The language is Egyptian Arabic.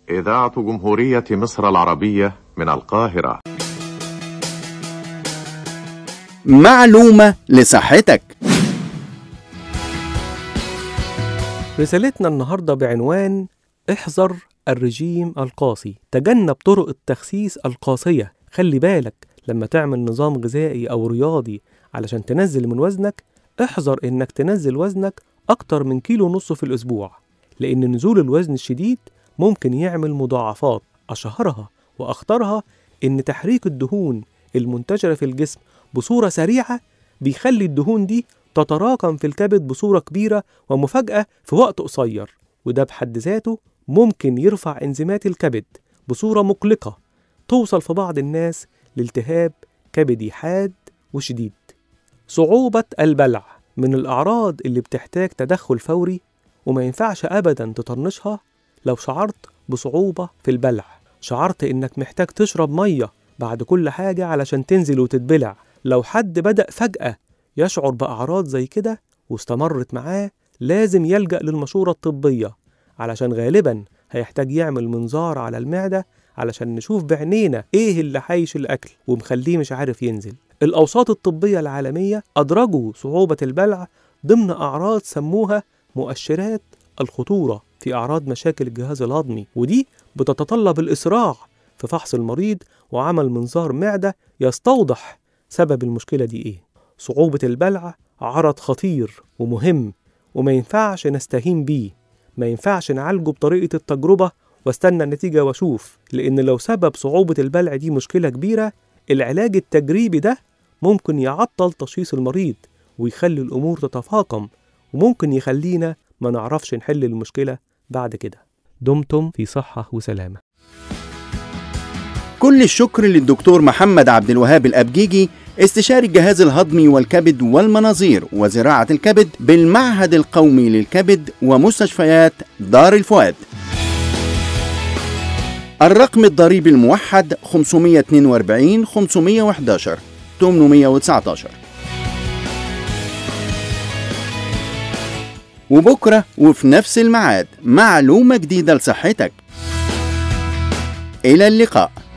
إذاعة جمهورية مصر العربية من القاهرة معلومة لصحتك رسالتنا النهاردة بعنوان احذر الرجيم القاسي تجنب طرق التخسيس القاسية خلي بالك لما تعمل نظام غذائي أو رياضي علشان تنزل من وزنك احذر إنك تنزل وزنك أكتر من كيلو ونص في الأسبوع لأن نزول الوزن الشديد ممكن يعمل مضاعفات أشهرها وأخطرها إن تحريك الدهون المنتشرة في الجسم بصورة سريعة بيخلي الدهون دي تتراكم في الكبد بصورة كبيرة ومفاجأة في وقت قصير وده بحد ذاته ممكن يرفع انزيمات الكبد بصورة مقلقة توصل في بعض الناس لالتهاب كبدي حاد وشديد صعوبة البلع من الأعراض اللي بتحتاج تدخل فوري وما ينفعش أبدا تطنشها لو شعرت بصعوبة في البلع شعرت إنك محتاج تشرب مية بعد كل حاجة علشان تنزل وتتبلع لو حد بدأ فجأة يشعر بأعراض زي كده واستمرت معاه لازم يلجأ للمشورة الطبية علشان غالبا هيحتاج يعمل منظار على المعدة علشان نشوف بعينينا ايه اللي حايش الأكل ومخليه مش عارف ينزل الأوساط الطبية العالمية أدرجوا صعوبة البلع ضمن أعراض سموها مؤشرات الخطورة في أعراض مشاكل الجهاز الهضمي ودي بتتطلب الإسراع في فحص المريض وعمل منظار معدة يستوضح سبب المشكلة دي إيه صعوبة البلع عرض خطير ومهم وما ينفعش نستهين بيه ما ينفعش نعالجه بطريقة التجربة واستنى النتيجة واشوف لأن لو سبب صعوبة البلع دي مشكلة كبيرة العلاج التجريبي ده ممكن يعطل تشخيص المريض ويخلي الأمور تتفاقم وممكن يخلينا ما نعرفش نحل المشكلة بعد كده دمتم في صحة وسلامة كل الشكر للدكتور محمد عبد الوهاب الأبجيجي استشاري الجهاز الهضمي والكبد والمناظير وزراعة الكبد بالمعهد القومي للكبد ومستشفيات دار الفؤاد الرقم الضريبي الموحد 542 511 819 وبكرة وفي نفس الميعاد معلومة جديدة لصحتك إلى اللقاء